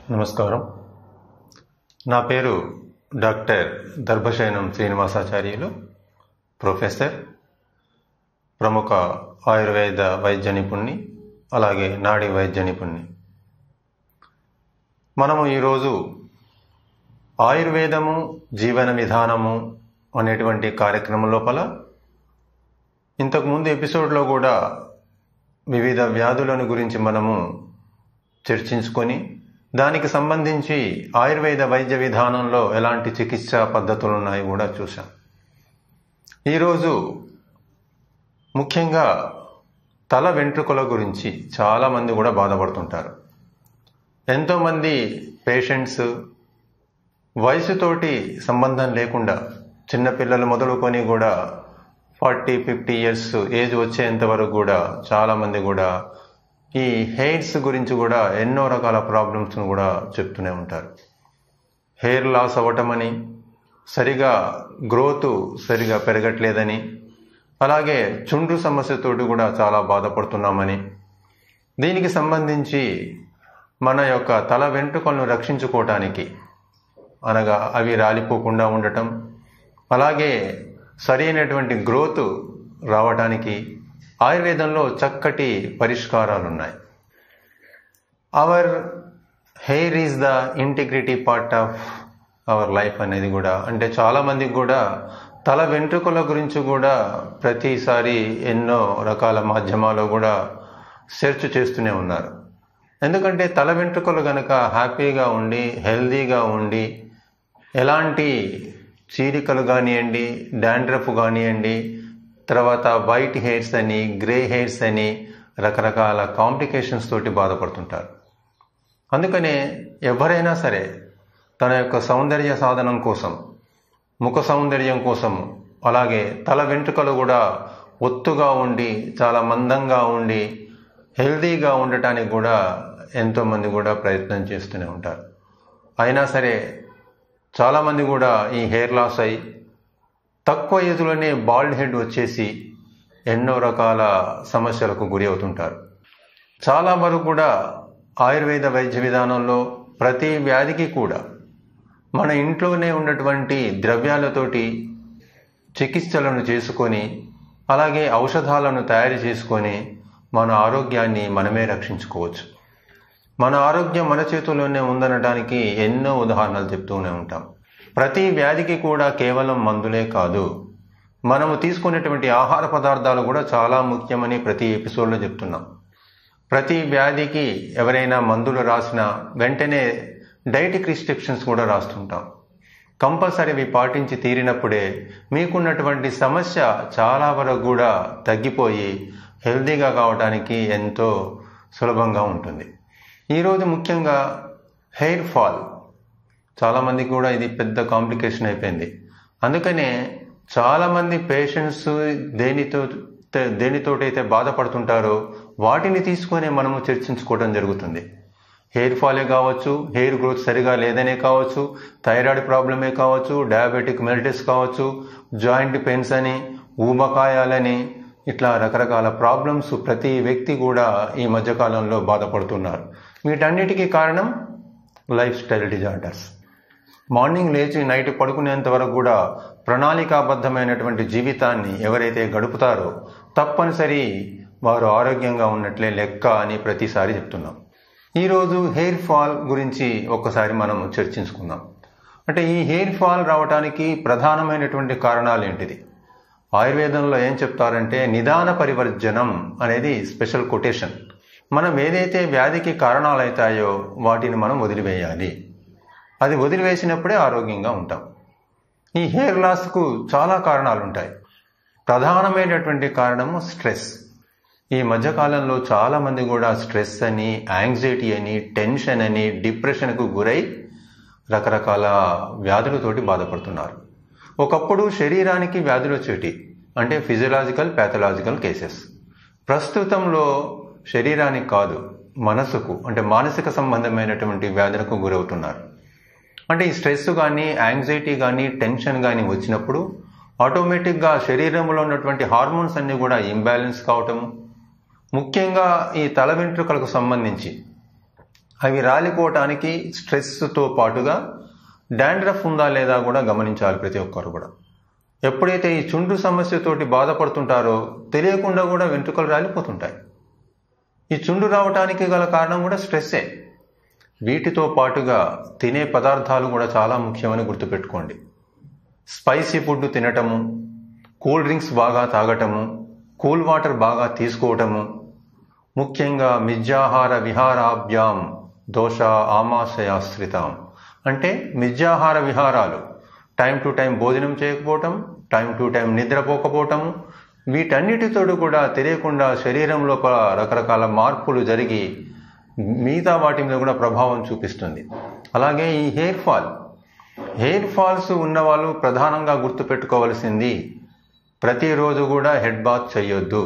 నమస్కారం నా పేరు డాక్టర్ దర్భశయనం శ్రీనివాసాచార్యులు ప్రొఫెసర్ ప్రముఖ ఆయుర్వేద వైద్య నిపుణ్ణి అలాగే నాడీ వైద్య నిపుణ్ణి మనము ఈరోజు ఆయుర్వేదము జీవన విధానము అనేటువంటి కార్యక్రమం లోపల ఇంతకుముందు ఎపిసోడ్లో కూడా వివిధ వ్యాధులను గురించి మనము చర్చించుకొని దానికి సంబంధించి ఆయుర్వేద వైద్య విధానంలో ఎలాంటి చికిత్సా పద్ధతులు ఉన్నాయి కూడా చూసాం ఈరోజు ముఖ్యంగా తల వెంట్రుకల గురించి చాలామంది కూడా బాధపడుతుంటారు ఎంతోమంది పేషెంట్స్ వయసుతోటి సంబంధం లేకుండా చిన్నపిల్లలు మొదలుకొని కూడా ఫార్టీ ఫిఫ్టీ ఇయర్స్ ఏజ్ వచ్చేంత వరకు కూడా చాలామంది కూడా ఈ హెయిర్స్ గురించి కూడా ఎన్నో రకాల ప్రాబ్లమ్స్ను కూడా చెప్తూనే ఉంటారు హెయిర్ లాస్ అవ్వటమని సరిగా గ్రోత్ సరిగా పెరగట్లేదని అలాగే చుండ్రు సమస్యతోటి కూడా చాలా బాధపడుతున్నామని దీనికి సంబంధించి మన యొక్క తల వెంట్రుకలను రక్షించుకోవటానికి అనగా అవి రాలిపోకుండా ఉండటం అలాగే సరైనటువంటి గ్రోత్ రావడానికి ఆయుర్వేదంలో చక్కటి పరిష్కారాలు ఉన్నాయి our hair is the integrity part of our life అనేది కూడా అంటే చాలామందికి కూడా తల వెంట్రుకల గురించి కూడా ప్రతిసారి ఎన్నో రకాల మాధ్యమాలు కూడా సెర్చ్ చేస్తూనే ఉన్నారు ఎందుకంటే తల వెంట్రుకలు కనుక హ్యాపీగా ఉండి హెల్దీగా ఉండి ఎలాంటి చీరికలు కానివ్వండి డాండ్రఫ్ కానివ్వండి తర్వాత వైట్ హెయిర్స్ అని గ్రే హెయిర్స్ అని రకరకాల కాంప్లికేషన్స్ తోటి బాధపడుతుంటారు అందుకనే ఎవరైనా సరే తన యొక్క సౌందర్య సాధనం కోసం ముఖ సౌందర్యం కోసం అలాగే తల వెంట్రుకలు కూడా ఒత్తుగా ఉండి చాలా మందంగా ఉండి హెల్దీగా ఉండటానికి కూడా ఎంతోమంది కూడా ప్రయత్నం చేస్తూనే ఉంటారు అయినా సరే చాలామంది కూడా ఈ హెయిర్ లాస్ అయి తక్కువ ఏజ్లోనే బాల్డ్ హెడ్ వచ్చేసి ఎన్నో రకాల సమస్యలకు గురి అవుతుంటారు చాలా వరకు కూడా ఆయుర్వేద వైద్య విధానంలో ప్రతి వ్యాధికి కూడా మన ఇంట్లోనే ఉన్నటువంటి ద్రవ్యాలతోటి చికిత్సలను చేసుకొని అలాగే ఔషధాలను తయారు చేసుకొని మన ఆరోగ్యాన్ని మనమే రక్షించుకోవచ్చు మన ఆరోగ్యం మన చేతుల్లోనే ఉందనడానికి ఎన్నో ఉదాహరణలు చెప్తూనే ఉంటాం ప్రతి వ్యాధికి కూడా కేవలం మందులే కాదు మనము తీసుకునేటువంటి ఆహార పదార్థాలు కూడా చాలా ముఖ్యమని ప్రతి ఎపిసోడ్లో చెప్తున్నాం ప్రతి వ్యాధికి ఎవరైనా మందులు రాసినా వెంటనే డైటిక్ రిస్ట్రిక్షన్స్ కూడా రాస్తుంటాం కంపల్సరీ అవి పాటించి తీరినప్పుడే మీకున్నటువంటి సమస్య చాలా వరకు కూడా తగ్గిపోయి హెల్తీగా కావడానికి ఎంతో సులభంగా ఉంటుంది ఈరోజు ముఖ్యంగా హెయిర్ ఫాల్ చాలామందికి కూడా ఇది పెద్ద కాంప్లికేషన్ అయిపోయింది అందుకనే చాలామంది పేషెంట్స్ దేనితో దేనితోటైతే బాధపడుతుంటారో వాటిని తీసుకొని మనము చర్చించుకోవడం జరుగుతుంది హెయిర్ ఫాలే కావచ్చు హెయిర్ గ్రోత్ సరిగా లేదనే కావచ్చు థైరాయిడ్ ప్రాబ్లమే కావచ్చు డయాబెటిక్ మెలిటిస్ కావచ్చు జాయింట్ పెయిన్స్ అని ఊబకాయాలని ఇట్లా రకరకాల ప్రాబ్లమ్స్ ప్రతి వ్యక్తి కూడా ఈ మధ్యకాలంలో బాధపడుతున్నారు వీటన్నిటికీ కారణం లైఫ్ స్టైల్ డిజార్డర్స్ మార్నింగ్ లేచి నైట్ పడుకునేంత వరకు కూడా ప్రణాళికాబద్ధమైనటువంటి జీవితాన్ని ఎవరైతే గడుపుతారో తప్పనిసరి వారు ఆరోగ్యంగా ఉన్నట్లే లెక్క అని ప్రతిసారి చెప్తున్నాం ఈరోజు హెయిర్ ఫాల్ గురించి ఒక్కసారి మనం చర్చించుకుందాం అంటే ఈ హెయిర్ ఫాల్ రావడానికి ప్రధానమైనటువంటి కారణాలు ఏంటిది ఆయుర్వేదంలో ఏం చెప్తారంటే నిదాన పరివర్జనం అనేది స్పెషల్ కొటేషన్ మనం ఏదైతే వ్యాధికి కారణాలు అవుతాయో వాటిని మనం వదిలివేయాలి అది వదిలివేసినప్పుడే ఆరోగ్యంగా ఉంటాం ఈ హెయిర్ లాస్కు చాలా కారణాలు ఉంటాయి ప్రధానమైనటువంటి కారణము స్ట్రెస్ ఈ మధ్యకాలంలో చాలామంది కూడా స్ట్రెస్ అని యాంగ్జైటీ అని టెన్షన్ అని డిప్రెషన్కు గురై రకరకాల వ్యాధులతోటి బాధపడుతున్నారు ఒకప్పుడు శరీరానికి వ్యాధులు వచ్చేటి అంటే ఫిజియలాజికల్ ప్యాథలాజికల్ కేసెస్ ప్రస్తుతంలో శరీరానికి కాదు మనసుకు అంటే మానసిక సంబంధమైనటువంటి వ్యాధులకు గురవుతున్నారు అంటే ఈ స్ట్రెస్ కానీ యాంగ్జైటీ కానీ టెన్షన్ కానీ వచ్చినప్పుడు ఆటోమేటిక్గా శరీరంలో ఉన్నటువంటి హార్మోన్స్ అన్నీ కూడా ఇంబ్యాలెన్స్ కావటము ముఖ్యంగా ఈ తల వెంట్రుకలకు సంబంధించి అవి రాలిపోవటానికి స్ట్రెస్తో పాటుగా డాండ్రఫ్ ఉందా లేదా కూడా గమనించాలి ప్రతి ఒక్కరు కూడా ఎప్పుడైతే ఈ చుండ్రు సమస్యతోటి బాధపడుతుంటారో తెలియకుండా కూడా వెంట్రుకలు రాలిపోతుంటాయి ఈ చుండు రావటానికి గల కారణం కూడా స్ట్రెస్సే వీటితో పాటుగా తినే పదార్థాలు కూడా చాలా ముఖ్యమని గుర్తుపెట్టుకోండి స్పైసీ ఫుడ్ తినటము కూల్ డ్రింక్స్ బాగా తాగటము కూల్ వాటర్ బాగా తీసుకోవటము ముఖ్యంగా మిథ్యాహార విహారాభ్యాం దోష ఆమాశయాశ్రితం అంటే మిథ్యాహార విహారాలు టైం టు టైం భోజనం చేయకపోవటం టైం టు టైం నిద్రపోకపోవటం వీటన్నిటితో కూడా తెలియకుండా శరీరం లోపల రకరకాల మార్పులు జరిగి మిగతా వాటి మీద కూడా ప్రభావం చూపిస్తుంది అలాగే ఈ హెయిర్ ఫాల్ హెయిర్ ఫాల్స్ ఉన్నవాళ్ళు ప్రధానంగా గుర్తుపెట్టుకోవాల్సింది ప్రతిరోజు కూడా హెడ్ బాత్ చేయొద్దు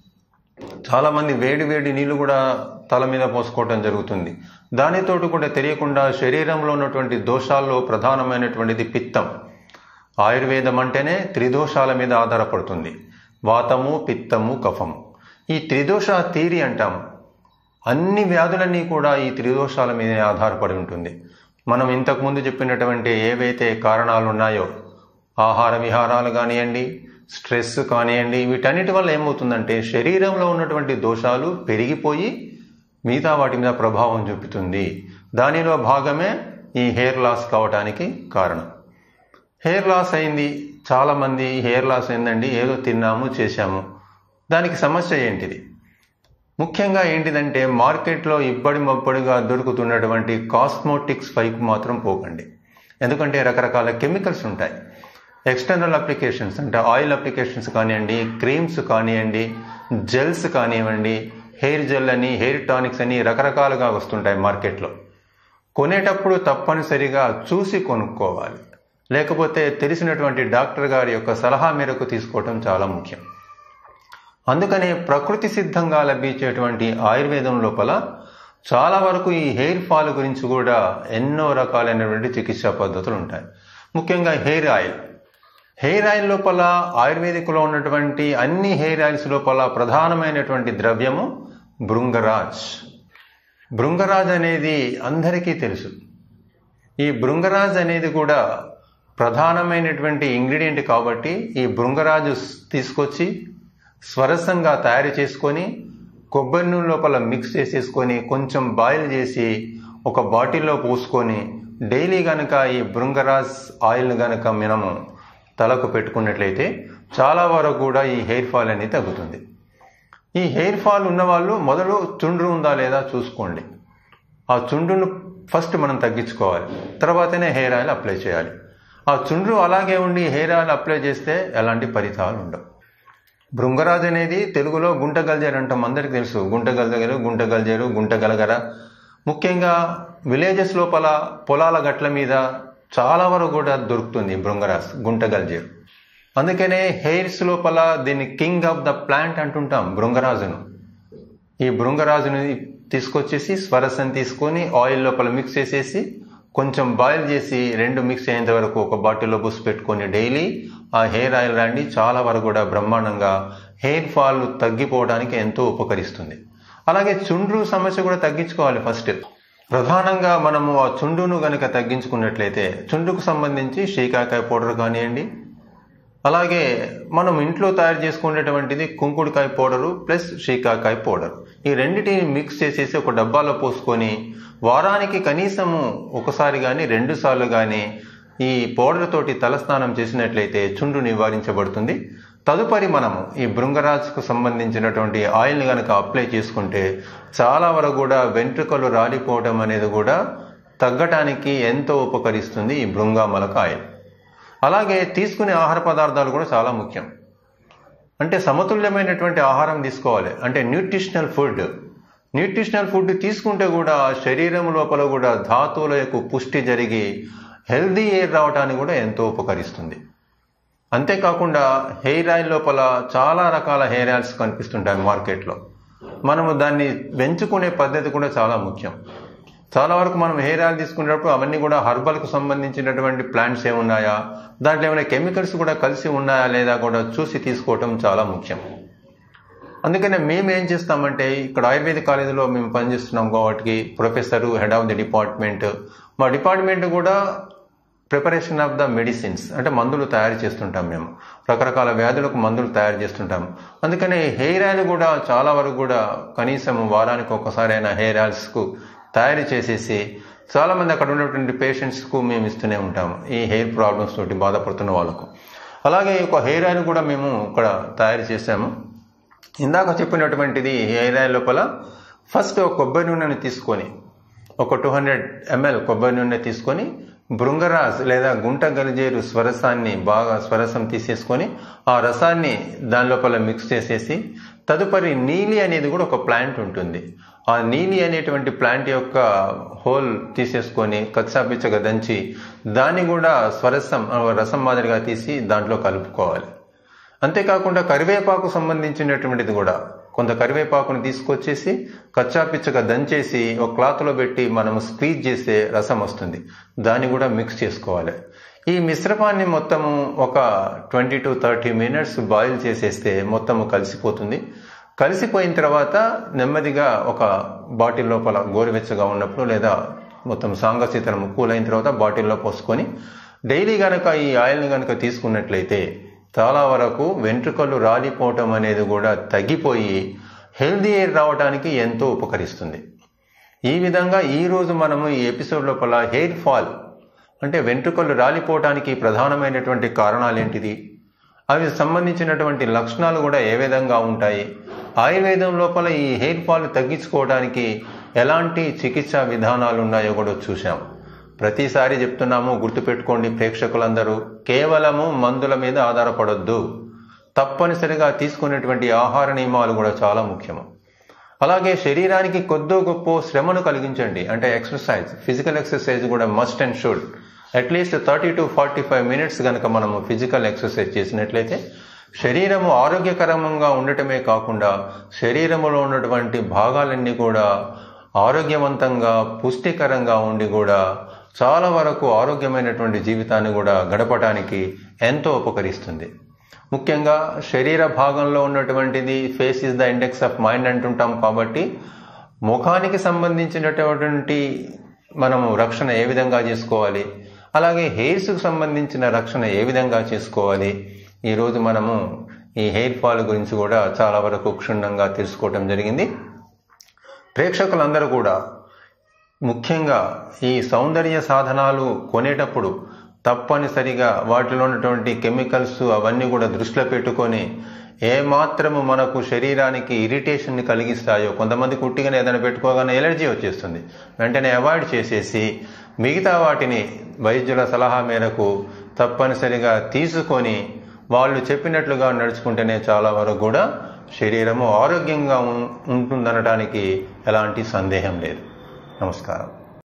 చాలామంది వేడి వేడి నీళ్లు కూడా తల మీద పోసుకోవటం జరుగుతుంది దానితోటి కూడా తెలియకుండా శరీరంలో ఉన్నటువంటి దోషాల్లో ప్రధానమైనటువంటిది పిత్తం ఆయుర్వేదం అంటేనే త్రిదోషాల మీద ఆధారపడుతుంది వాతము పిత్తము కఫము ఈ త్రిదోష తీరి అంటాం అన్ని వ్యాధులన్నీ కూడా ఈ త్రిదోషాల మీద ఆధారపడి ఉంటుంది మనం ఇంతకుముందు చెప్పినటువంటి ఏవైతే కారణాలు ఉన్నాయో ఆహార విహారాలు కానివ్వండి స్ట్రెస్ కానివ్వండి వీటన్నిటి వల్ల ఏమవుతుందంటే శరీరంలో ఉన్నటువంటి దోషాలు పెరిగిపోయి మిగతా వాటి మీద ప్రభావం చూపుతుంది దానిలో భాగమే ఈ హెయిర్ లాస్ కావటానికి కారణం హెయిర్ లాస్ అయింది చాలామంది హెయిర్ లాస్ అయిందండి ఏదో తిన్నాము చేశాము దానికి సమస్య ఏంటిది ముఖ్యంగా ఏంటిదంటే మార్కెట్లో ఇబ్బడి మబ్బడిగా దొరుకుతున్నటువంటి కాస్మోటిక్స్ పైపు మాత్రం పోకండి ఎందుకంటే రకరకాల కెమికల్స్ ఉంటాయి ఎక్స్టర్నల్ అప్లికేషన్స్ అంటే ఆయిల్ అప్లికేషన్స్ కానివ్వండి క్రీమ్స్ కానివ్వండి జెల్స్ కానివ్వండి హెయిర్ జెల్ అని హెయిర్ టానిక్స్ అని రకరకాలుగా వస్తుంటాయి మార్కెట్లో కొనేటప్పుడు తప్పనిసరిగా చూసి కొనుక్కోవాలి లేకపోతే తెలిసినటువంటి డాక్టర్ గారి యొక్క సలహా మేరకు తీసుకోవటం చాలా ముఖ్యం అందుకనే ప్రకృతి సిద్ధంగా లభించేటువంటి ఆయుర్వేదం లోపల చాలా వరకు ఈ హెయిర్ ఫాల్ గురించి కూడా ఎన్నో రకాలైనటువంటి చికిత్సా పద్ధతులు ఉంటాయి ముఖ్యంగా హెయిర్ ఆయిల్ హెయిర్ ఆయిల్ లోపల ఆయుర్వేదిక్లో ఉన్నటువంటి అన్ని హెయిర్ ఆయిల్స్ లోపల ప్రధానమైనటువంటి ద్రవ్యము భృంగరాజ్ భృంగరాజ్ అనేది అందరికీ తెలుసు ఈ భృంగరాజ్ అనేది కూడా ప్రధానమైనటువంటి ఇంగ్రీడియంట్ కాబట్టి ఈ భృంగరాజు తీసుకొచ్చి స్వరసంగా తయారు చేసుకొని కొబ్బరి నూనె లోపల మిక్స్ చేసేసుకొని కొంచెం బాయిల్ చేసి ఒక బాటిల్లో పోసుకొని డైలీ గనక ఈ భృంగరాజ్ ఆయిల్ గనక మనము తలకు పెట్టుకున్నట్లయితే చాలా వరకు కూడా ఈ హెయిర్ ఫాల్ అనేది తగ్గుతుంది ఈ హెయిర్ ఫాల్ ఉన్నవాళ్ళు మొదలు చుండ్రు ఉందా లేదా చూసుకోండి ఆ చుండ్రును ఫస్ట్ మనం తగ్గించుకోవాలి తర్వాతనే హెయిర్ ఆయిల్ అప్లై చేయాలి ఆ చుండ్రు అలాగే ఉండి హెయిర్ ఆయిల్ అప్లై చేస్తే ఎలాంటి ఫలితాలు ఉండవు భృంగరాజు అనేది తెలుగులో గుంట గల్జేరు అంటాం అందరికీ తెలుసు గుంట గల్జగరు గుంట గల్జేరు గుంట గలగర ముఖ్యంగా విలేజెస్ లోపల పొలాల గట్ల మీద చాలా వరకు కూడా దొరుకుతుంది భృంగరాజ్ గుంట గల్జేరు అందుకనే హెయిర్స్ లోపల దీన్ని కింగ్ ఆఫ్ ద ప్లాంట్ అంటుంటాం భృంగరాజును ఈ భృంగరాజుని తీసుకొచ్చేసి స్వరసం తీసుకొని ఆయిల్ లోపల మిక్స్ చేసేసి కొంచెం బాయిల్ చేసి రెండు మిక్స్ అయ్యేంత వరకు ఒక బాటిల్లో బుస్ పెట్టుకొని డైలీ ఆ హెయిర్ ఆయిల్ రాండి చాలా వరకు కూడా బ్రహ్మాండంగా హెయిర్ ఫాల్ తగ్గిపోవడానికి ఎంతో ఉపకరిస్తుంది అలాగే చుండ్రు సమస్య కూడా తగ్గించుకోవాలి ఫస్ట్ ప్రధానంగా మనము ఆ చుండును గనుక తగ్గించుకున్నట్లయితే చుండుకు సంబంధించి షీకాకాయ పౌడర్ కానివ్వండి అలాగే మనం ఇంట్లో తయారు చేసుకునేటువంటిది కుంకుడుకాయ పౌడరు ప్లస్ షీకాకాయ పౌడర్ ఈ రెండింటిని మిక్స్ చేసేసి ఒక డబ్బాలో పోసుకొని వారానికి కనీసము ఒకసారి కానీ రెండు సార్లు కానీ ఈ పౌడర్ తోటి తలస్నానం చేసినట్లయితే చుండు నివారించబడుతుంది తదుపరి మనము ఈ భృంగరాజుకు సంబంధించినటువంటి ఆయిల్ని కనుక అప్లై చేసుకుంటే చాలా వరకు కూడా వెంట్రుకలు రాలిపోవడం అనేది కూడా తగ్గటానికి ఎంతో ఉపకరిస్తుంది ఈ భృంగామలక ఆయిల్ అలాగే తీసుకునే ఆహార పదార్థాలు కూడా చాలా ముఖ్యం అంటే సమతుల్యమైనటువంటి ఆహారం తీసుకోవాలి అంటే న్యూట్రిషనల్ ఫుడ్ న్యూట్రిషనల్ ఫుడ్ తీసుకుంటే కూడా శరీరం లోపల కూడా ధాతువుల యొక్క పుష్టి జరిగి హెల్దీ ఎయిర్ రావడానికి కూడా ఎంతో ఉపకరిస్తుంది అంతేకాకుండా హెయిర్ ఆయిల్ లోపల చాలా రకాల హెయిర్ ఆయిల్స్ కనిపిస్తుంటాయి మార్కెట్లో మనము దాన్ని పెంచుకునే పద్ధతి కూడా చాలా ముఖ్యం చాలా వరకు మనం హెయిర్ ఆయిల్ తీసుకునేటప్పుడు అవన్నీ కూడా హర్బల్కు సంబంధించినటువంటి ప్లాంట్స్ ఏమున్నాయా దాంట్లో ఏమైనా కెమికల్స్ కూడా కలిసి ఉన్నాయా లేదా కూడా చూసి తీసుకోవటం చాలా ముఖ్యం అందుకనే మేము ఏం చేస్తామంటే ఇక్కడ ఆయుర్వేదిక్ కాలేజీలో మేము పనిచేస్తున్నాం కాబట్టి professor head of the department మా డిపార్ట్మెంట్ కూడా ప్రిపరేషన్ ఆఫ్ ద మెడిసిన్స్ అంటే మందులు తయారు చేస్తుంటాం మేము రకరకాల వ్యాధులకు మందులు తయారు చేస్తుంటాం అందుకని హెయిర్ ఆయిల్ కూడా చాలా వరకు కూడా కనీసం వారానికి ఒకసారి అయినా హెయిర్ ఆయిల్స్కు తయారు చేసేసి చాలామంది అక్కడ ఉన్నటువంటి పేషెంట్స్కు మేము ఇస్తూనే ఉంటాము ఈ హెయిర్ ప్రాబ్లమ్స్ తోటి బాధపడుతున్న వాళ్ళకు అలాగే ఒక హెయిర్ ఆయిల్ కూడా మేము ఇక్కడ తయారు చేసాము ఇందాక చెప్పినటువంటిది హెయిర్ ఆయిల్ లోపల ఫస్ట్ ఒక కొబ్బరి నూనెను తీసుకొని ఒక టూ హండ్రెడ్ ఎంఎల్ కొబ్బరి నూనె తీసుకొని భృంగరాజ్ లేదా గుంట గలిజేరు స్వరసాన్ని బాగా స్వరసం తీసేసుకొని ఆ రసాన్ని దాని లోపల మిక్స్ చేసేసి తదుపరి నీలి అనేది కూడా ఒక ప్లాంట్ ఉంటుంది ఆ నీలి అనేటువంటి ప్లాంట్ యొక్క హోల్ తీసేసుకొని కచ్చాపిచ్చగా దంచి దాన్ని కూడా స్వరసం రసం మాదిరిగా తీసి దాంట్లో కలుపుకోవాలి అంతేకాకుండా కరివేపాకు సంబంధించినటువంటిది కూడా కొంత కరివేపాకును తీసుకొచ్చేసి కచ్చాపిచ్చగా దంచేసి ఒక క్లాత్లో పెట్టి మనం స్క్వీజ్ చేసే రసం వస్తుంది దాన్ని కూడా మిక్స్ చేసుకోవాలి ఈ మిశ్రమాన్ని మొత్తము ఒక twenty to thirty minutes boil చేసేస్తే మొత్తము కలిసిపోతుంది కలిసిపోయిన తర్వాత నెమ్మదిగా ఒక బాటిల్ లోపల గోరువెచ్చగా ఉన్నప్పుడు లేదా మొత్తం సాంగశీతనం కూల్ అయిన తర్వాత బాటిల్లో పోసుకొని డైలీ కనుక ఈ ఆయిల్ని కనుక తీసుకున్నట్లయితే చాలా వరకు వెంట్రుకలు రాలిపోవటం అనేది కూడా తగ్గిపోయి హెల్దీ ఎయిర్ రావడానికి ఎంతో ఉపకరిస్తుంది ఈ విధంగా ఈరోజు మనము ఈ ఎపిసోడ్ లోపల హెయిర్ ఫాల్ అంటే వెంట్రుకలు రాలిపోవటానికి ప్రధానమైనటువంటి కారణాలు ఏంటిది అవి సంబంధించినటువంటి లక్షణాలు కూడా ఏ విధంగా ఉంటాయి ఆయుర్వేదం లోపల ఈ హెయిర్ ఫాల్ తగ్గించుకోవడానికి ఎలాంటి చికిత్సా విధానాలు ఉన్నాయో కూడా చూసాం ప్రతిసారి చెప్తున్నాము గుర్తుపెట్టుకోండి ప్రేక్షకులందరూ కేవలము మందుల మీద ఆధారపడొద్దు తప్పనిసరిగా తీసుకునేటువంటి ఆహార నియమాలు కూడా చాలా ముఖ్యము అలాగే శరీరానికి కొద్దో గొప్ప శ్రమను కలిగించండి అంటే ఎక్సర్సైజ్ ఫిజికల్ ఎక్సర్సైజ్ కూడా must and should at least thirty to forty five minutes కనుక మనము ఫిజికల్ ఎక్సర్సైజ్ చేసినట్లయితే శరీరము ఆరోగ్యకరంగా ఉండటమే కాకుండా శరీరములో ఉన్నటువంటి భాగాలన్నీ కూడా ఆరోగ్యవంతంగా పుష్టికరంగా ఉండి కూడా చాలా వరకు ఆరోగ్యమైనటువంటి జీవితాన్ని కూడా గడపడానికి ఎంతో ఉపకరిస్తుంది ముఖ్యంగా శరీర భాగంలో ఉన్నటువంటిది face is the index of mind అంటుంటాం కాబట్టి ముఖానికి సంబంధించినటువంటి మనము రక్షణ ఏ విధంగా చేసుకోవాలి అలాగే హెయిర్స్కి సంబంధించిన రక్షణ ఏ విధంగా చేసుకోవాలి ఈరోజు మనము ఈ హెయిర్ ఫాల్ గురించి కూడా చాలా వరకు క్షుణ్ణంగా తెలుసుకోవటం జరిగింది ప్రేక్షకులందరూ కూడా ముఖ్యంగా ఈ సౌందర్య సాధనాలు కొనేటప్పుడు తప్పనిసరిగా వాటిలో ఉన్నటువంటి కెమికల్స్ అవన్నీ కూడా దృష్టిలో పెట్టుకొని ఏమాత్రము మనకు శరీరానికి ఇరిటేషన్ని కలిగిస్తాయో కొంతమంది కుట్టిగానే ఏదైనా పెట్టుకోగానే ఎలర్జీ వచ్చేస్తుంది వెంటనే అవాయిడ్ చేసేసి మిగతా వాటిని వైద్యుల సలహా మేరకు తప్పనిసరిగా తీసుకొని వాళ్ళు చెప్పినట్లుగా నడుచుకుంటేనే చాలా వరకు కూడా శరీరము ఆరోగ్యంగా ఉంటుందనడానికి ఎలాంటి సందేహం లేదు నమస్కారం